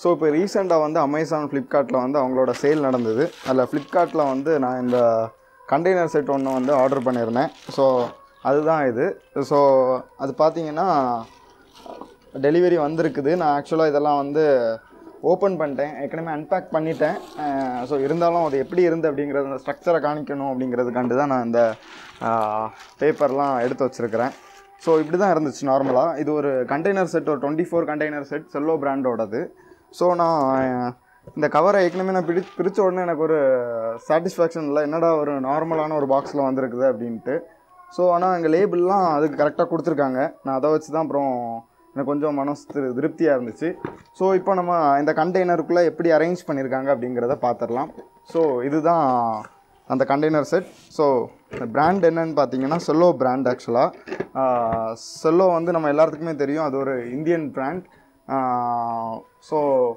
so இப்போ ரீசெண்டாக வந்து அமேசான் ஃப்ளிப்கார்ட்டில் வந்து அவங்களோட சேல் நடந்தது அதில் ஃப்ளிப்கார்ட்டில் வந்து நான் இந்த கண்டெய்னர் செட் ஒன்று வந்து ஆர்டர் பண்ணியிருந்தேன் ஸோ அதுதான் இது ஸோ அது பார்த்தீங்கன்னா டெலிவரி வந்திருக்குது நான் ஆக்சுவலாக இதெல்லாம் வந்து ஓப்பன் பண்ணிட்டேன் ஏற்கனவே அன்பேக் பண்ணிட்டேன் ஸோ இருந்தாலும் அது எப்படி இருந்து அப்படிங்கிறது அந்த ஸ்ட்ரக்சரை காணிக்கணும் அப்படிங்கிறதுக்காண்டு தான் நான் இந்த பேப்பர்லாம் எடுத்து வச்சுருக்கிறேன் ஸோ இப்படி தான் இருந்துச்சு நார்மலாக இது ஒரு கண்டெய்னர் செட் ஒரு twenty four container set Cello பிராண்டோடது ஸோ நான் இந்த கவரை ஏற்கனவே நான் பிடி பிரித்த உடனே எனக்கு ஒரு சாட்டிஸ்ஃபேக்ஷன் இல்லை என்னடா ஒரு நார்மலான ஒரு பாக்ஸில் வந்திருக்குது அப்படின்ட்டு ஸோ ஆனால் எங்கள் லேபிள்லாம் அதுக்கு கரெக்டாக கொடுத்துருக்காங்க நான் அதை வச்சு தான் அப்புறம் எனக்கு கொஞ்சம் மனசு திரு- திருப்தியாக இருந்துச்சு ஸோ இப்போ நம்ம இந்த கண்டெய்னருக்குள்ளே எப்படி அரேஞ்ச் பண்ணியிருக்காங்க அப்படிங்கிறத பார்த்துடலாம் ஸோ இதுதான் அந்த கண்டெய்னர் செட் ஸோ இந்த பிராண்ட் என்னன்னு பார்த்தீங்கன்னா செல்லோ பிராண்ட் ஆக்சுவலாக செல்லோ வந்து நம்ம எல்லாத்துக்குமே தெரியும் அது ஒரு இந்தியன் பிராண்ட் ஸோ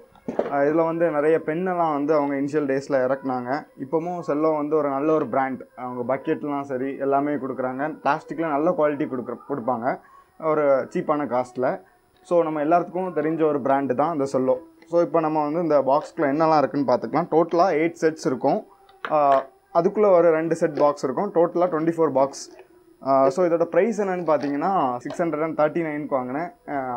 இதில் வந்து நிறைய பெண்ணெல்லாம் வந்து அவங்க இனிஷியல் டேஸில் இறக்குனாங்க இப்போவும் செல்லோ வந்து ஒரு நல்ல ஒரு பிராண்ட் அவங்க பக்கெட்லாம் சரி எல்லாமே கொடுக்குறாங்க பிளாஸ்டிக்கில் நல்ல குவாலிட்டி கொடுக்குற கொடுப்பாங்க ஒரு சீப்பான காஸ்ட்டில் ஸோ நம்ம எல்லாத்துக்கும் தெரிஞ்ச ஒரு பிராண்டு தான் இந்த செல்லோ ஸோ இப்போ நம்ம வந்து இந்த பாக்ஸ்க்குள்ளே என்னெல்லாம் இருக்குன்னு பார்த்துக்கலாம் டோட்டலாக எயிட் செட்ஸ் இருக்கும் அதுக்குள்ளே ஒரு ரெண்டு செட் பாக்ஸ் இருக்கும் டோட்டலாக டுவெண்ட்டி ஃபோர் பாக்ஸ் ஸோ இதோட ப்ரைஸ் என்னன்னு பார்த்தீங்கன்னா சிக்ஸ் ஹண்ட்ரட் அண்ட் தேர்ட்டி நைனுக்கு வாங்கினேன்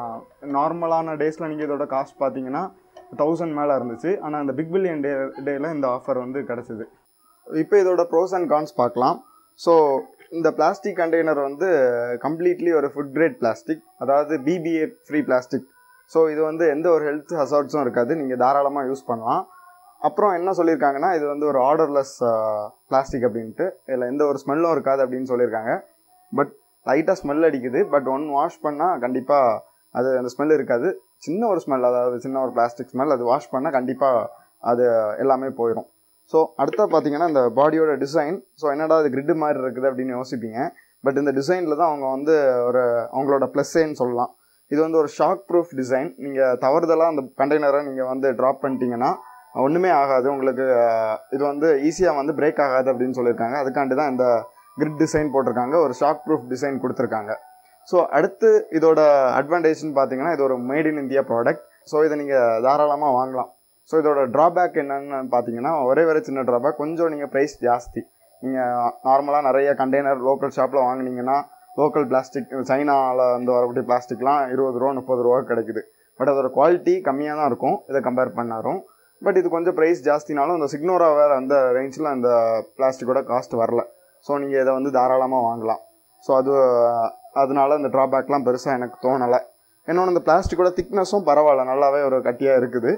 நார்மலான டேஸில் நீங்கள் இதோட காஸ்ட் பார்த்தீங்கன்னா தௌசண்ட் மேலே இருந்துச்சு ஆனால் இந்த பிக் பில்லியன் டே டேயில் இந்த ஆஃபர் வந்து கிடச்சிது இப்போ இதோட ப்ரோஸ் அண்ட் கான்ஸ் பார்க்கலாம் ஸோ இந்த பிளாஸ்டிக் கண்டெய்னர் வந்து கம்ப்ளீட்லி ஒரு ஃபுட் கிரேட் பிளாஸ்டிக் அதாவது பிபிஏ ஃப்ரீ பிளாஸ்டிக் ஸோ இது வந்து எந்த ஒரு ஹெல்த் ஹசார்ட்ஸும் இருக்காது நீங்கள் தாராளமாக யூஸ் பண்ணலாம் அப்புறம் என்ன சொல்லியிருக்காங்கன்னா இது வந்து ஒரு ஆர்டர்லெஸ் பிளாஸ்டிக் அப்படின்ட்டு இதில் எந்த ஒரு ஸ்மெல்லும் இருக்காது அப்படின்னு சொல்லியிருக்காங்க பட் லைட்டாக ஸ்மெல் அடிக்குது பட் ஒன் வாஷ் பண்ணால் கண்டிப்பாக அது அந்த ஸ்மெல் இருக்காது சின்ன ஒரு ஸ்மெல் அதாவது சின்ன ஒரு பிளாஸ்டிக் ஸ்மெல் அது வாஷ் பண்ணால் கண்டிப்பாக அது எல்லாமே போயிடும் ஸோ அடுத்த பார்த்தீங்கன்னா இந்த பாடியோட டிசைன் ஸோ என்னடா அது கிரிட்டு மாதிரி இருக்குது அப்படின்னு யோசிப்பீங்க பட் இந்த டிசைனில் தான் அவங்க வந்து ஒரு அவங்களோட ப்ளஸ்ஸேன்னு சொல்லலாம் இது வந்து ஒரு ஷாக் ப்ரூஃப் டிசைன் நீங்கள் தவறுதலாக அந்த கண்டெய்னரை நீங்கள் வந்து ட்ராப் பண்ணிட்டீங்கன்னா ஒன்றுமே ஆகாது உங்களுக்கு அஹ், இது வந்து ஈஸியாக வந்து பிரேக் ஆகாது அப்படின்னு சொல்லியிருக்காங்க அதுக்காண்டி தான் இந்த கிரிட் டிசைன் போட்டிருக்காங்க ஒரு ஷாக் ப்ரூஃப் டிசைன் கொடுத்துருக்காங்க ஸோ அடுத்து இதோட அட்வான்டேஜ்னு பார்த்தீங்கன்னா இது ஒரு made in India product so இதை நீங்கள் தாராளமாக வாங்கலாம் ஸோ இதோட ட்ராபேக் என்னன்னு பார்த்தீங்கன்னா ஒரே ஒரே சின்ன ட்ராபேக் கொஞ்சம் நீங்கள் ப்ரைஸ் ஜாஸ்தி நீங்கள் நார்மலாக நிறைய கண்டெய்னர் லோக்கல் ஷாப்பில் வாங்குனீங்கன்னா லோக்கல் பிளாஸ்டிக் சைனாவில் வந்து வரக்கூடிய பிளாஸ்டிக்லாம் இருபது ரூபா முப்பது ரூபா கிடைக்குது பட் அதோட குவாலிட்டி கம்மியாக தான் இருக்கும் இதை கம்பேர் பண்ணாரும் பட் இது கொஞ்சம் ப்ரைஸ் ஜாஸ்தினாலும் இந்த சிக்னோரா வேறு அந்த ரேஞ்சில் அந்த பிளாஸ்டிக்கோட காஸ்ட் வரல ஸோ நீங்கள் இதை வந்து தாராளமாக வாங்கலாம் ஸோ அது அதனால இந்த ட்ராபேக்லாம் பெருசாக எனக்கு தோணலை இன்னொன்று இந்த பிளாஸ்டிக்கோட திக்னஸும் பரவாயில்ல நல்லாவே ஒரு கட்டியாக இருக்குது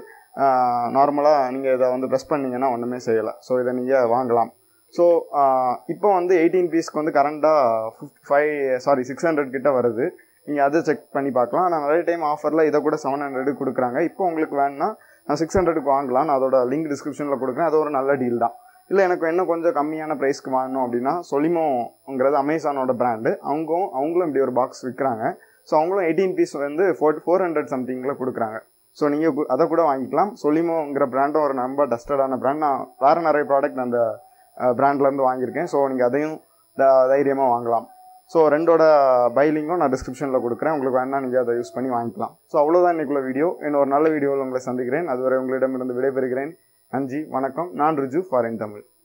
நார்மலாக நீங்கள் இதை வந்து ப்ரெஸ் பண்ணீங்கன்னா ஒன்றுமே செய்யலை ஸோ இதை நீங்கள் வாங்கலாம் ஸோ இப்போ வந்து எயிட்டீன் பீஸ்க்கு வந்து கரண்டாக fifty five sorry six hundred கிட்ட வருது நீங்கள் அதை செக் பண்ணி பார்க்கலாம் ஆனால் நிறைய டைம் ஆஃபரில் இதை கூட செவன் ஹண்ட்ரடுக்கு கொடுக்குறாங்க இப்போ உங்களுக்கு வேணும்னா நான் சிக்ஸ் ஹண்ட்ரடுக்கு வாங்கலாம் நான் அதோட லிங்க் டிஸ்கிரிப்ஷனில் கொடுக்குறேன் அது ஒரு நல்ல டீல் தான் இல்லை எனக்கு இன்னும் கொஞ்சம் கம்மியான ப்ரைஸ்க்கு வாங்கணும் அப்படின்னா சொலிமோங்கிறது அமேசானோட பிராண்டு அவங்களும் அவங்களும் இப்படி ஒரு பாக்ஸ் விற்கிறாங்க ஸோ அவங்களும் எயிட்டீன் பீஸ் வந்து ஃபோர் ஃபோர் ஹண்ட்ரட் சம்திங்கில் கொடுக்குறாங்க ஸோ நீங்கள் அதை கூட வாங்கிக்கலாம் சொலிமோங்கிற பிராண்டும் ஒரு ரொம்ப டஸ்டடான பிராண்ட் நான் வேறு நிறைய ப்ராடக்ட் அந்த பிராண்ட்லேருந்து வாங்கியிருக்கேன் ஸோ நீங்கள் அதையும் த- தைரியமாக வாங்கலாம் ஸோ ரெண்டோட பைலிங்கும் நான் டிஸ்கிரிப்ஷனில் கொடுக்குறேன் உங்களுக்கு வேணா நீங்கள் அதை யூஸ் பண்ணி வாங்கிக்கலாம் ஸோ அவ்வளோதான் இன்னைக்குள்ள வீடியோ இன்னொரு நல்ல வீடியோவில் உங்களை சந்திக்கிறேன் அதுவரை உங்களிடமிருந்து விடைபெறுகிறேன் நன்றி வணக்கம் நான் ரிஜு ஃபாரின் தமிழ்